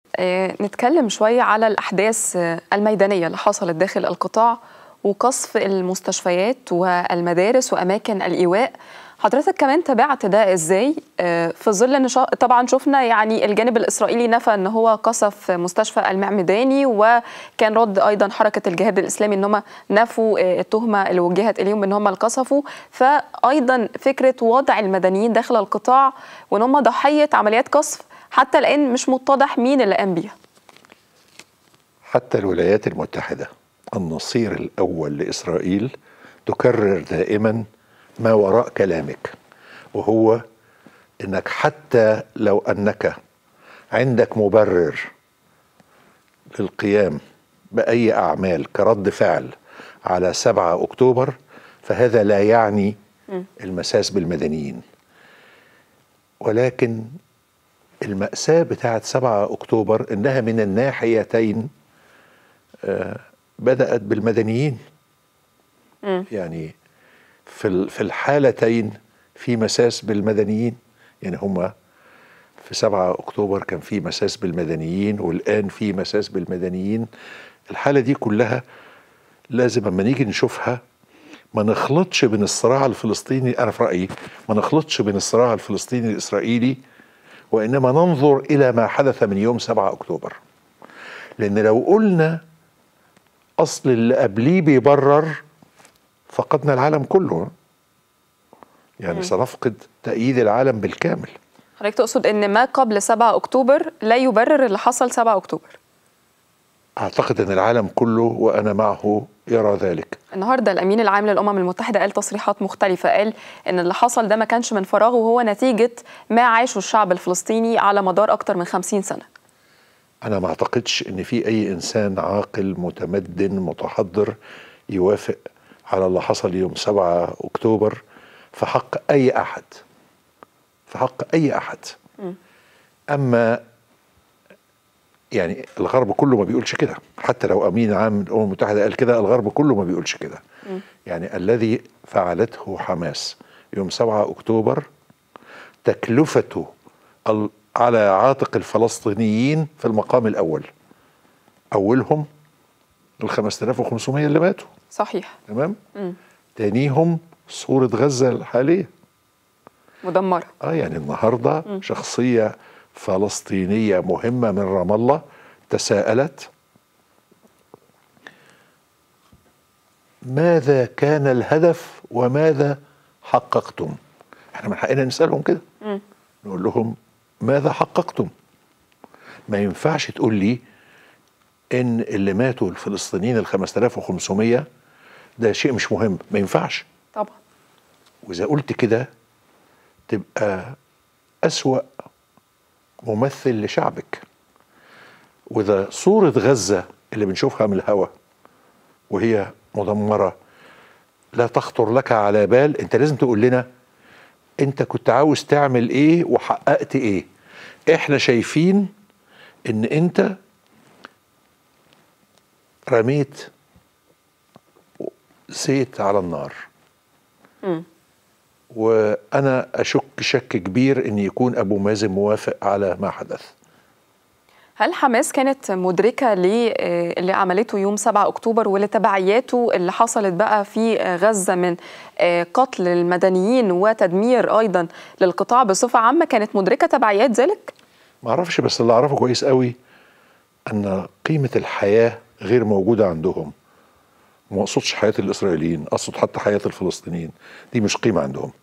آه، نتكلم شوية على الأحداث آه، الميدانية اللي حصلت داخل القطاع وقصف المستشفيات والمدارس وأماكن الإيواء حضرتك كمان تابعت ده ازاي آه، في ظل ان شا... طبعا شفنا يعني الجانب الاسرائيلي نفى ان هو قصف مستشفى المعمداني وكان رد ايضا حركه الجهاد الاسلامي ان هم نفوا آه، التهمه اللي وجهت اليهم ان هم اللي قصفوا فايضا فكره وضع المدنيين داخل القطاع وان هم ضحيه عمليات قصف حتى الان مش متضح مين اللي قام بيها حتى الولايات المتحدة النصير الأول لإسرائيل تكرر دائما ما وراء كلامك وهو انك حتى لو انك عندك مبرر للقيام باي اعمال كرد فعل على 7 اكتوبر فهذا لا يعني المساس بالمدنيين ولكن المأساة بتاعت 7 أكتوبر إنها من الناحيتين آه، بدأت بالمدنيين يعني في ال- في الحالتين في مساس بالمدنيين يعني هما في 7 اكتوبر كان في مساس بالمدنيين والان في مساس بالمدنيين الحاله دي كلها لازم اما نيجي نشوفها ما نخلطش بين الصراع الفلسطيني انا في رايي ما نخلطش بين الصراع الفلسطيني الاسرائيلي وانما ننظر الى ما حدث من يوم 7 اكتوبر لان لو قلنا اصل اللي قبليه بيبرر فقدنا العالم كله يعني سنفقد تأييد العالم بالكامل حضرتك تقصد ان ما قبل 7 اكتوبر لا يبرر اللي حصل 7 اكتوبر أعتقد أن العالم كله وأنا معه يرى ذلك النهارده الامين العام للامم المتحده قال تصريحات مختلفه قال ان اللي حصل ده ما كانش من فراغ وهو نتيجه ما عاشه الشعب الفلسطيني على مدار اكتر من 50 سنه أنا ما أعتقدش أن في أي إنسان عاقل متمدن متحضر يوافق على اللي حصل يوم 7 أكتوبر في حق أي أحد في حق أي أحد أما يعني الغرب كله ما بيقولش كده حتى لو أمين عام الأمم المتحدة قال كده الغرب كله ما بيقولش كده يعني الذي فعلته حماس يوم 7 أكتوبر تكلفته ال- على عاتق الفلسطينيين في المقام الأول أولهم ال 5500 اللي ماتوا صحيح تمام تانيهم صورة غزة الحالية مدمره اه يعني النهارده شخصيه فلسطينيه مهمه من رام الله تساءلت ماذا كان الهدف وماذا حققتم احنا من حقنا نسالهم كده نقول لهم ماذا حققتم ما ينفعش تقول لي ان اللي ماتوا الفلسطينيين ال 5500 ده شيء مش مهم ما ينفعش طبعا واذا قلت كده تبقى أسوأ ممثل لشعبك وإذا صورة غزة اللي بنشوفها من الهواء وهي مدمرة لا تخطر لك على بال انت لازم تقول لنا انت كنت عاوز تعمل ايه وحققت ايه احنا شايفين ان انت رميت زيت على النار وانا اشك شك كبير ان يكون ابو مازن موافق على ما حدث هل حماس كانت مدركه للي عملته يوم 7 اكتوبر ولتبعياته اللي حصلت بقى في آه، غزه من آه، قتل المدنيين وتدمير ايضا للقطاع بصفه عامه كانت مدركه تبعيات ذلك ما اعرفش بس اللي اعرفه كويس قوي ان قيمه الحياه غير موجوده عندهم ما اقصدش حياه الاسرائيليين اقصد حتى حياه الفلسطينيين دي مش قيمه عندهم